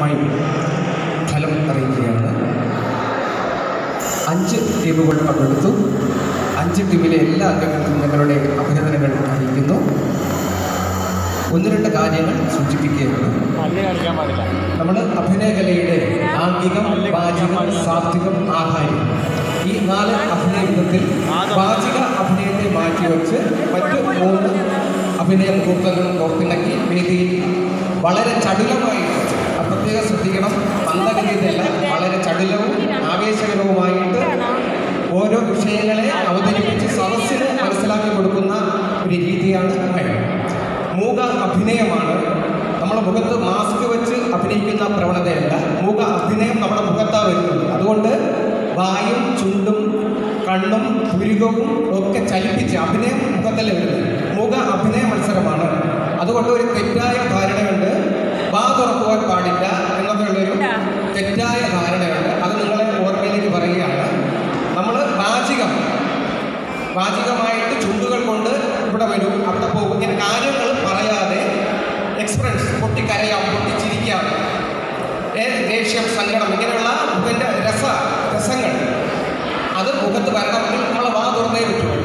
മൈം ഫലം അറിയിക്കുകയാണ് അഞ്ച് ടീമുകൾ പങ്കെടുത്തു അഞ്ച് ടീമിലെ എല്ലാ അംഗങ്ങൾക്കും ഞങ്ങളുടെ അഭിനന്ദനങ്ങൾ അറിയിക്കുന്നു ഒന്ന് രണ്ട് കാര്യങ്ങൾ സൂചിപ്പിക്കുകയാണ് പല്ല് കളിക്കാൻ പാടില്ല നമ്മൾ അഭിനയകലയുടെ ആംഗികം വാചികം സാത്വികം ആഹാരം ഈ നാല് അഭിനയ വിധത്തിൽ വാചിക അഭിനയത്തെ മാറ്റിവെച്ച് മറ്റ് മൂന്ന് അഭിനയ മുഹൂർത്തങ്ങളും കോർത്തിണക്കി വേദിയിൽ വളരെ ചടുലമായിട്ട് അത് പ്രത്യേകം ശ്രദ്ധിക്കണം മന്ദഗതിയല്ല വളരെ ചടുലവും ആവേശകരവുമായിട്ട് ഓരോ വിഷയങ്ങളെ അവതരിപ്പിച്ച് സദസ്സിന് മനസ്സിലാക്കി കൊടുക്കുന്ന ഒരു രീതിയാണ് മഴ മൂക അഭിനയമാണ് നമ്മുടെ മുഖത്ത് മാസ്ക് വെച്ച് അഭിനയിക്കുന്ന പ്രവണതയല്ല മൂക അഭിനയം നമ്മുടെ മുഖത്താണ് വരുന്നത് അതുകൊണ്ട് വായും ചുണ്ടും കണ്ണും പുരുകവും ഒക്കെ ചലിപ്പിച്ച് അഭിനയം മുഖത്തല്ലേ വരുന്നത് മൂക അഭിനയ മത്സരമാണ് അതുകൊണ്ട് ഒരു തെറ്റായ ധാരണയുണ്ട് വാ തുറക്കുവാൻ പാടില്ല എന്നൊക്കെയുള്ളൊരു തെറ്റായ ധാരണയുണ്ട് അത് നിങ്ങളെ ഓർമ്മയിലേക്ക് പറയുകയാണ് നമ്മൾ വാചികം വാചികമായിട്ട് ചുണ്ടുകൾ കൊണ്ട് ഇവിടെ വരും അവിടെ പോകും ഇങ്ങനെ കാര്യങ്ങൾ പറയാതെ എക്സ്പ്രൻസ് പൊട്ടിക്കരയാം പൊട്ടിച്ചിരിക്കാം ഏ, ദേഷ്യം സങ്കടം ഇങ്ങനെയുള്ള മുഖൻ്റെ രസ രസങ്ങൾ അത് മുഖത്ത് വരണമെങ്കിൽ നമ്മളെ വാ തുറന്നേ പറ്റുള്ളൂ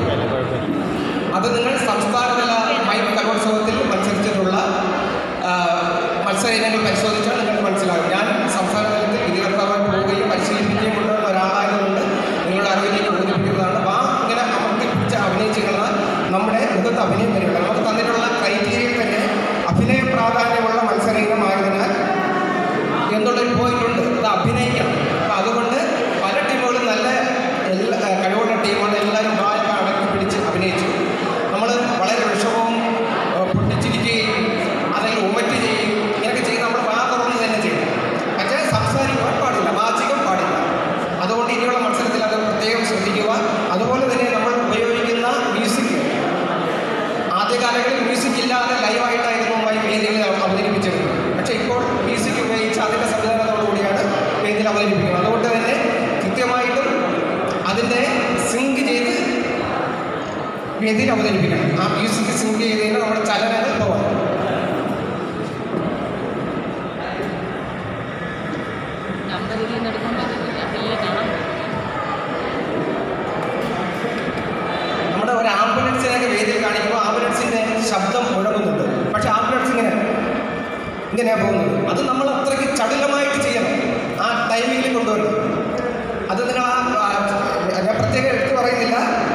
അത് നിങ്ങൾ സംസ്ഥാനതല മൈക്ക് കലോത്സവത്തിൽ മത്സരിച്ചിട്ടുള്ള ആ, മത്സര ഇനങ്ങൾ പരിശോധിച്ചാൽ നിങ്ങൾക്ക് മനസ്സിലാകും ഞാൻ സംസ്ഥാന തലത്തിൽ വിധികർത്താവായി പോവുകയും പരിശീലിപ്പിക്കുകയും ഉള്ള ഒരാളായതുകൊണ്ട് നിങ്ങളുടെ അറിവിലേക്ക് ബോധിപ്പിക്കുന്നതാണ് വാ ഇങ്ങനെ അമർത്തി പിടിച്ച് അഭിനയിച്ചുള്ള നമ്മുടെ മുഖത്ത് അഭിനയം വരികയുള്ളൂ നമുക്ക് തന്നിട്ടുള്ള ക്രൈറ്റീരിയയിൽ തന്നെ അഭിനയ പ്രാധാന്യമുള്ള മത്സര ഇനമായതിനാൽ എന്നുള്ളൊരു പോയിന്റ് ഉണ്ട് ഇത് അഭിനയിക്കണം അപ്പം അതുകൊണ്ട് പല ടീമുകളും നല്ല എല്ലാ കഴിവുള്ള ടീമുകൾ എല്ലാവരും വായ്പ അടക്കി പിടിച്ച് അഭിനയിച്ചു നമ്മൾ വളരെ വിഷമവും ഏഹ്, പൊട്ടിച്ചിരിക്കുകയും അല്ലെങ്കിൽ ഉമ്മറ്റ് ചെയ്യും ഇങ്ങനെയൊക്കെ ചെയ്ത് നമ്മൾ വാ തുറന്ന് തന്നെ ചെയ്യും പക്ഷേ സംസാരിക്കുവാൻ പാടില്ല വാചികം പാടില്ല അതുകൊണ്ട് ഇനിയുള്ള മത്സരത്തിൽ അത് പ്രത്യേകം ശ്രദ്ധിക്കുക അതുപോലെ തന്നെ നമ്മൾ ഉപയോഗിക്കുന്ന മ്യൂസിക് ആദ്യകാലങ്ങളിൽ മ്യൂസിക് ഇല്ലാതെ ലൈവായിട്ടായിരുന്നു മൈ വേദികളിൽ അവതരിപ്പിച്ചിരുന്നത് പക്ഷേ ഇപ്പോൾ മ്യൂസിക് ഉപയോഗിച്ച് അതിൻ്റെ സംവിധാനത്തോടുകൂടിയാണ് വേദിയിൽ അവതരിപ്പിക്കുന്നത് അതുകൊണ്ട് തന്നെ കൃത്യമായിട്ടും അതിൻ്റെ സിങ്ക് ചെയ്ത് വേദിയിൽ അവതരിപ്പിക്കണം ആ മ്യൂസിക് സിങ്ക് ചെയ്ത് കഴിഞ്ഞാൽ നമ്മുടെ ചലനങ്ങൾ പോകാം നമ്പർ ഇതിൽ നിന്ന് എടുക്കാൻ പറ്റുന്നില്ല പിള്ളേ കാണാൻ നമ്മുടെ ഒരു ആംബുലൻസിനൊക്കെ വേദിയിൽ കാണിക്കുമ്പോൾ ആംബുലൻസിൻ്റെ ശബ്ദം മുഴങ്ങുന്നുണ്ട് പക്ഷേ ആംബുലൻസ് ഇങ്ങനെ ഇങ്ങനെയാണ് പോകുന്നത് അത് നമ്മൾ അത്രയ്ക്ക് ചടുലമായിട്ട് ചെയ്യണം ആ ടൈമിങ്ങിൽ കൊണ്ടുവരണം അത് നിങ്ങൾ ആ ആ, ഞാൻ പ്രത്യേകം എടുത്തു പറയുന്നില്ല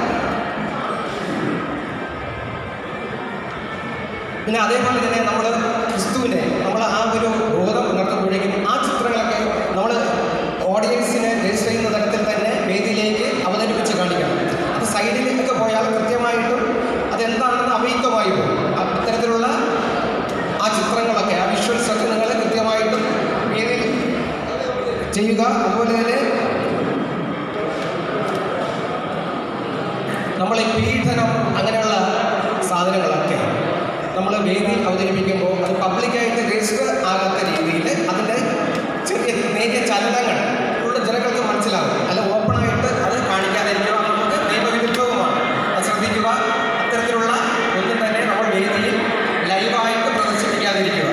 പിന്നെ അതേപോലെ തന്നെ നമ്മൾ ക്രിസ്തുവിനെ നമ്മൾ ആ ഒരു ബോധം ഉണർത്തുമ്പോഴേക്കും ആ ചിത്രങ്ങളൊക്കെ നമ്മൾ ഓഡിയൻസിനെ രജിസ്റ്റർ ചെയ്യുന്ന തരത്തിൽ തന്നെ വേദിയിലേക്ക് അവതരിപ്പിച്ച് കാണിക്കണം അത് സൈഡിലേക്കൊക്കെ പോയാൽ കൃത്യമായിട്ടും അതെന്താണെന്ന് അവ്യക്തമായി പോകും അത്തരത്തിലുള്ള ആ ചിത്രങ്ങളൊക്കെ ആ വിഷ്വൽസ് ഒക്കെ നിങ്ങൾ കൃത്യമായിട്ടും വേദിയിൽ ചെയ്യുക അതുപോലെ തന്നെ നമ്മൾ ഈ പീഡനം അങ്ങനെയുള്ള സാധനങ്ങളൊക്കെ നമ്മൾ വേദിയിൽ അവതരിപ്പിക്കുമ്പോൾ അത് പബ്ലിക്കായിട്ട് രജിസ്റ്റർ ആകാത്ത രീതിയിൽ അതിൻ്റെ ചെറിയ നേരിയ ചലനങ്ങൾ ഉള്ള ജനങ്ങൾക്ക് മനസ്സിലാകും അല്ല ഓപ്പണായിട്ട് അത് കാണിക്കാതിരിക്കുക അത് നമുക്ക് നിയമവിരുദ്ധവുമാണ് അത് ശ്രദ്ധിക്കുക അത്തരത്തിലുള്ള ഒന്നും തന്നെ നമ്മൾ വേദിയിൽ ലൈവായിട്ട് പ്രദർശിപ്പിക്കാതിരിക്കുക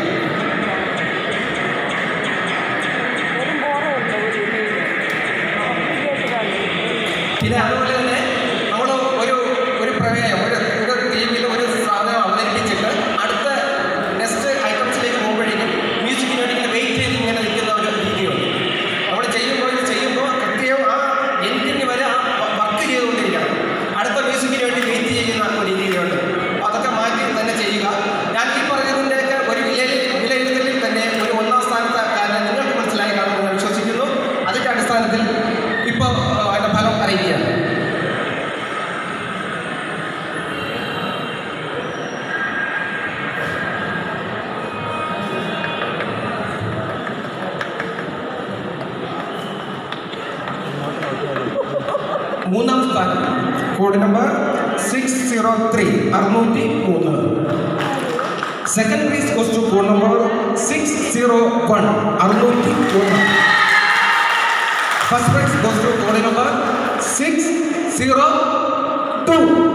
പിന്നെ അതുപോലെ തന്നെ നമ്മൾ ഒരു ഒരു പ്രമേയം ഒരു ഒരു ടീമിൽ ഒരു സാധനം അവതരിപ്പിച്ചിട്ട് അടുത്ത നെക്സ്റ്റ് ഐറ്റംസിലേക്ക് പോകുമ്പോഴേക്കും മ്യൂസിക്കിന് വേണ്ടി ഇങ്ങനെ വെയിറ്റ് ചെയ്ത് ഇങ്ങനെ നിൽക്കുന്ന ഒരു രീതിയുണ്ട് നമ്മൾ ചെയ്യുമ്പോൾ ഇത് ചെയ്യുമ്പോൾ കൃത്യം ആ എൻഡിന് വരെ ആ വർക്ക് ചെയ്തുകൊണ്ടിരിക്കണം അടുത്ത മ്യൂസിക്കിന് വേണ്ടി വെയിറ്റ് ചെയ്യുന്ന ഒരു രീതിയുണ്ട് അപ്പോൾ അതൊക്കെ മാറ്റി തന്നെ ചെയ്യുക ഞാൻ ഈ പറഞ്ഞതിൻ്റെയൊക്കെ ഒരു വിലയിൽ വിലയിരുത്തലിൽ തന്നെ ഒരു ഒന്നാം സ്ഥാനത്തെ കാരണം നിങ്ങൾക്ക് മനസ്സിലായി കാണുമെന്ന് ഞാൻ വിശ്വസിക്കുന്നു അതിൻ്റെ അടിസ്ഥാനത്തിൽ ഇപ്പോൾ അതിൻ്റെ ഫലം അറിയിക്കുകയാണ് മൂന്നാം സ്ഥാനം code number six zero three അറുന്നൂറ്റി മൂന്ന് second prize goes to code number six zero one അറുന്നൂറ്റി ഒന്ന് first prize goes to code number six zero to